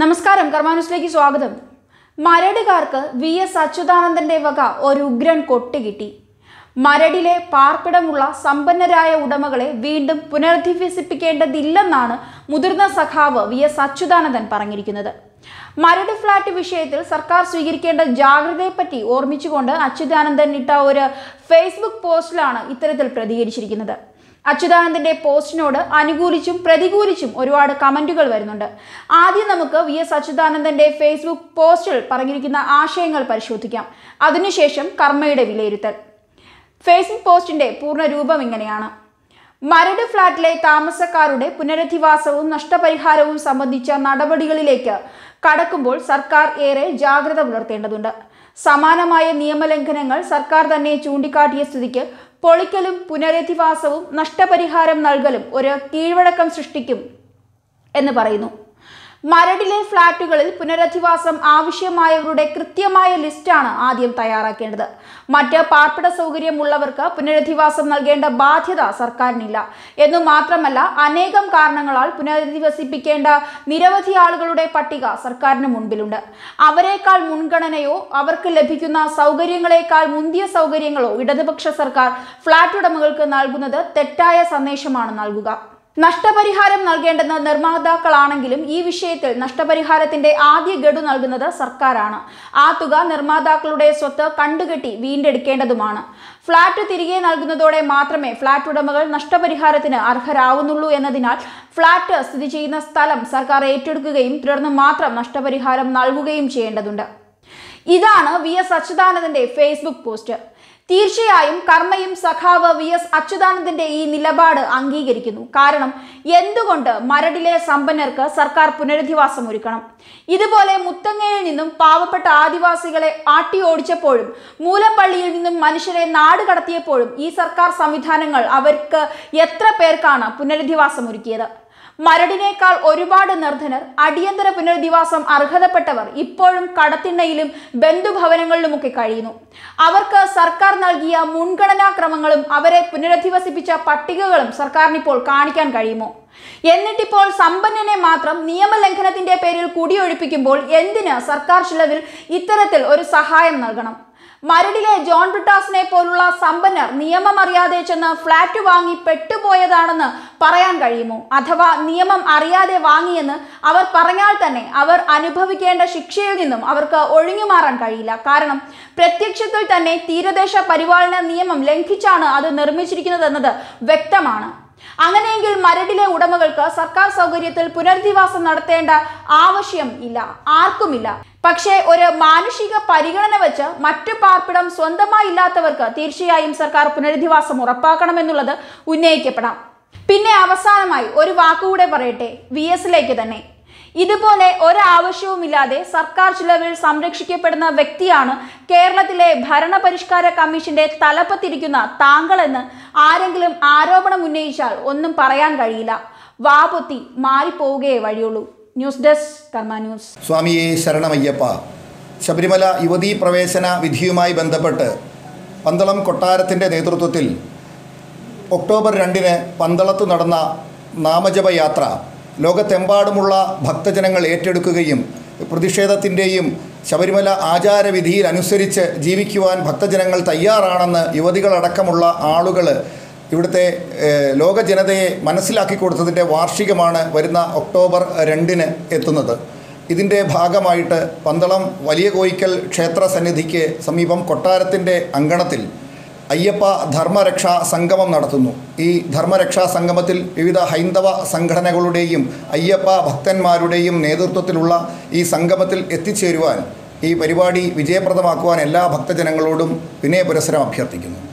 നമസ്കാരം കർമാനുസിലേക്ക് സ്വാഗതം മരടുകാർക്ക് വി എസ് അച്യുതാനന്ദന്റെ വക ഒരു ഉഗ്രൻ കൊട്ട് കിട്ടി മരടിലെ പാർപ്പിടമുള്ള സമ്പന്നരായ ഉടമകളെ വീണ്ടും പുനരധിവസിപ്പിക്കേണ്ടതില്ലെന്നാണ് മുതിർന്ന സഖാവ് വി എസ് അച്യുതാനന്ദൻ പറഞ്ഞിരിക്കുന്നത് മരട് ഫ്ളാറ്റ് വിഷയത്തിൽ സർക്കാർ സ്വീകരിക്കേണ്ട ജാഗ്രതയെപ്പറ്റി ഓർമ്മിച്ചുകൊണ്ട് അച്യുതാനന്ദൻ ഇട്ട ഒരു ഫേസ്ബുക്ക് പോസ്റ്റിലാണ് ഇത്തരത്തിൽ പ്രതികരിച്ചിരിക്കുന്നത് അച്യുതാനന്ദന്റെ പോസ്റ്റിനോട് അനുകൂലിച്ചും പ്രതികൂലിച്ചും ഒരുപാട് കമന്റുകൾ വരുന്നുണ്ട് ആദ്യം നമുക്ക് വി എസ് അച്യുതാനന്ദന്റെ ഫേസ്ബുക്ക് പോസ്റ്റിൽ പറഞ്ഞിരിക്കുന്ന ആശയങ്ങൾ പരിശോധിക്കാം അതിനുശേഷം കർമ്മയുടെ വിലയിരുത്തൽ ഫേസ്ബുക്ക് പോസ്റ്റിന്റെ പൂർണ്ണ രൂപം ഇങ്ങനെയാണ് മരട് ഫ്ളാറ്റിലെ താമസക്കാരുടെ പുനരധിവാസവും നഷ്ടപരിഹാരവും സംബന്ധിച്ച നടപടികളിലേക്ക് കടക്കുമ്പോൾ സർക്കാർ ഏറെ ജാഗ്രത പുലർത്തേണ്ടതുണ്ട് സമാനമായ നിയമലംഘനങ്ങൾ സർക്കാർ തന്നെ ചൂണ്ടിക്കാട്ടിയ സ്ഥിതിക്ക് പൊളിക്കലും പുനരധിവാസവും നഷ്ടപരിഹാരം നൽകലും ഒരു കീഴ്വഴക്കം സൃഷ്ടിക്കും എന്ന് പറയുന്നു മരടിലെ ഫ്ളാറ്റുകളിൽ പുനരധിവാസം ആവശ്യമായവരുടെ കൃത്യമായ ലിസ്റ്റാണ് ആദ്യം തയ്യാറാക്കേണ്ടത് മറ്റ് പാർപ്പിട സൗകര്യമുള്ളവർക്ക് പുനരധിവാസം നൽകേണ്ട ബാധ്യത സർക്കാരിനില്ല എന്നു മാത്രമല്ല അനേകം കാരണങ്ങളാൽ പുനരധിവസിപ്പിക്കേണ്ട നിരവധി ആളുകളുടെ പട്ടിക സർക്കാരിന് മുൻപിലുണ്ട് അവരെക്കാൾ മുൻഗണനയോ അവർക്ക് ലഭിക്കുന്ന സൗകര്യങ്ങളെക്കാൾ മുന്തിയ സൗകര്യങ്ങളോ ഇടതുപക്ഷ സർക്കാർ ഫ്ളാറ്റ് ഉടമകൾക്ക് നൽകുന്നത് തെറ്റായ സന്ദേശമാണ് നൽകുക നഷ്ടപരിഹാരം നൽകേണ്ടെന്ന നിർമ്മാതാക്കളാണെങ്കിലും ഈ വിഷയത്തിൽ നഷ്ടപരിഹാരത്തിന്റെ ആദ്യ ഗഡു നൽകുന്നത് സർക്കാരാണ് ആ തുക നിർമ്മാതാക്കളുടെ സ്വത്ത് കണ്ടുകെട്ടി വീണ്ടെടുക്കേണ്ടതുമാണ് ഫ്ളാറ്റ് തിരികെ നൽകുന്നതോടെ മാത്രമേ ഫ്ളാറ്റ് ഉടമകൾ നഷ്ടപരിഹാരത്തിന് അർഹരാവുന്നുള്ളൂ എന്നതിനാൽ ഫ്ളാറ്റ് സ്ഥിതി ചെയ്യുന്ന സ്ഥലം സർക്കാർ ഏറ്റെടുക്കുകയും തുടർന്ന് മാത്രം നഷ്ടപരിഹാരം നൽകുകയും ചെയ്യേണ്ടതുണ്ട് ഇതാണ് വി എസ് അച്യുതാനന്ദന്റെ ഫേസ്ബുക്ക് പോസ്റ്റ് തീർച്ചയായും കർമ്മയും സഖാവ് വി എസ് അച്യുതാനന്ദന്റെ ഈ നിലപാട് അംഗീകരിക്കുന്നു കാരണം എന്തുകൊണ്ട് മരടിലെ സമ്പന്നർക്ക് സർക്കാർ പുനരധിവാസം ഒരുക്കണം ഇതുപോലെ മുത്തങ്ങയിൽ നിന്നും പാവപ്പെട്ട ആദിവാസികളെ ആട്ടി ഓടിച്ചപ്പോഴും മൂലപ്പള്ളിയിൽ നിന്നും മനുഷ്യരെ നാട് കടത്തിയപ്പോഴും ഈ സർക്കാർ സംവിധാനങ്ങൾ അവർക്ക് എത്ര പേർക്കാണ് പുനരധിവാസം ഒരുക്കിയത് മരടിനേക്കാൾ ഒരുപാട് നിർധനർ അടിയന്തര പുനരധിവാസം അർഹതപ്പെട്ടവർ ഇപ്പോഴും കടത്തിണ്ണയിലും ബന്ധുഭവനങ്ങളിലുമൊക്കെ കഴിയുന്നു അവർക്ക് സർക്കാർ നൽകിയ മുൻഗണനാക്രമങ്ങളും അവരെ പുനരധിവസിപ്പിച്ച പട്ടികകളും സർക്കാരിനിപ്പോൾ കാണിക്കാൻ കഴിയുമോ എന്നിട്ടിപ്പോൾ സമ്പന്നനെ മാത്രം നിയമലംഘനത്തിന്റെ പേരിൽ കുടിയൊഴിപ്പിക്കുമ്പോൾ എന്തിന് സർക്കാർ ചിലവിൽ ഇത്തരത്തിൽ ഒരു സഹായം നൽകണം മരടിലെ ജോൺ ബ്രിട്ടാസിനെ പോലുള്ള സമ്പന്നർ നിയമം അറിയാതെ ചെന്ന് ഫ്ളാറ്റ് വാങ്ങി പെട്ടുപോയതാണെന്ന് പറയാൻ കഴിയുമോ അഥവാ നിയമം അറിയാതെ വാങ്ങിയെന്ന് അവർ പറഞ്ഞാൽ തന്നെ അവർ അനുഭവിക്കേണ്ട ശിക്ഷയിൽ നിന്നും അവർക്ക് ഒഴിഞ്ഞുമാറാൻ കഴിയില്ല കാരണം പ്രത്യക്ഷത്തിൽ തന്നെ തീരദേശ പരിപാലന നിയമം ലംഘിച്ചാണ് അത് നിർമ്മിച്ചിരിക്കുന്നതെന്നത് വ്യക്തമാണ് അങ്ങനെയെങ്കിൽ മരടിലെ ഉടമകൾക്ക് സർക്കാർ സൗകര്യത്തിൽ പുനരധിവാസം നടത്തേണ്ട ആവശ്യം ഇല്ല ആർക്കുമില്ല പക്ഷേ ഒരു മാനുഷിക പരിഗണന വെച്ച് മറ്റു പാർപ്പിടം സ്വന്തമായി ഇല്ലാത്തവർക്ക് തീർച്ചയായും സർക്കാർ പുനരധിവാസം ഉറപ്പാക്കണമെന്നുള്ളത് ഉന്നയിക്കപ്പെടാം പിന്നെ അവസാനമായി ഒരു വാക്കുകൂടെ പറയട്ടെ വി എസിലേക്ക് തന്നെ ഇതുപോലെ ഒരാവശ്യവുമില്ലാതെ സർക്കാർ ചിലവിൽ സംരക്ഷിക്കപ്പെടുന്ന വ്യക്തിയാണ് കേരളത്തിലെ ഭരണപരിഷ്കാര കമ്മീഷന്റെ തലപ്പത്തിരിക്കുന്ന താങ്കളെന്ന് ആരെങ്കിലും ആരോപണം ഉന്നയിച്ചാൽ ഒന്നും പറയാൻ കഴിയില്ല വാപൊത്തി മാറിപ്പോവുകയേ വഴിയുള്ളൂ ന്യൂസ് ഡെസ്ക് കർമ്മ ന്യൂസ് സ്വാമിയെ ശരണമയ്യപ്പ ശബരിമല യുവതീ പ്രവേശന വിധിയുമായി ബന്ധപ്പെട്ട് പന്തളം കൊട്ടാരത്തിൻ്റെ നേതൃത്വത്തിൽ ഒക്ടോബർ രണ്ടിന് പന്തളത്ത് നടന്ന നാമജപയാത്ര ലോകത്തെമ്പാടുമുള്ള ഭക്തജനങ്ങൾ ഏറ്റെടുക്കുകയും പ്രതിഷേധത്തിൻ്റെയും ശബരിമല ആചാരവിധിയിൽ അനുസരിച്ച് ജീവിക്കുവാൻ ഭക്തജനങ്ങൾ തയ്യാറാണെന്ന് യുവതികളടക്കമുള്ള ആളുകൾ ഇവിടുത്തെ ഏഹ്, ലോക ജനതയെ മനസ്സിലാക്കി കൊടുത്തതിൻ്റെ വാർഷികമാണ് വരുന്ന ഒക്ടോബർ രണ്ടിന് എത്തുന്നത് ഇതിൻ്റെ ഭാഗമായിട്ട് പന്തളം വലിയ കോയിക്കൽ ക്ഷേത്ര സന്നിധിക്ക് സമീപം കൊട്ടാരത്തിൻ്റെ അങ്കണത്തിൽ അയ്യപ്പ ധർമ്മരക്ഷാ സംഗമം നടത്തുന്നു ഈ ധർമ്മരക്ഷാ സംഗമത്തിൽ വിവിധ ഹൈന്ദവ സംഘടനകളുടെയും അയ്യപ്പ ഭക്തന്മാരുടെയും നേതൃത്വത്തിലുള്ള ഈ സംഗമത്തിൽ എത്തിച്ചേരുവാൻ ഈ പരിപാടി വിജയപ്രദമാക്കുവാൻ എല്ലാ ഭക്തജനങ്ങളോടും വിനയപുരസരം അഭ്യർത്ഥിക്കുന്നു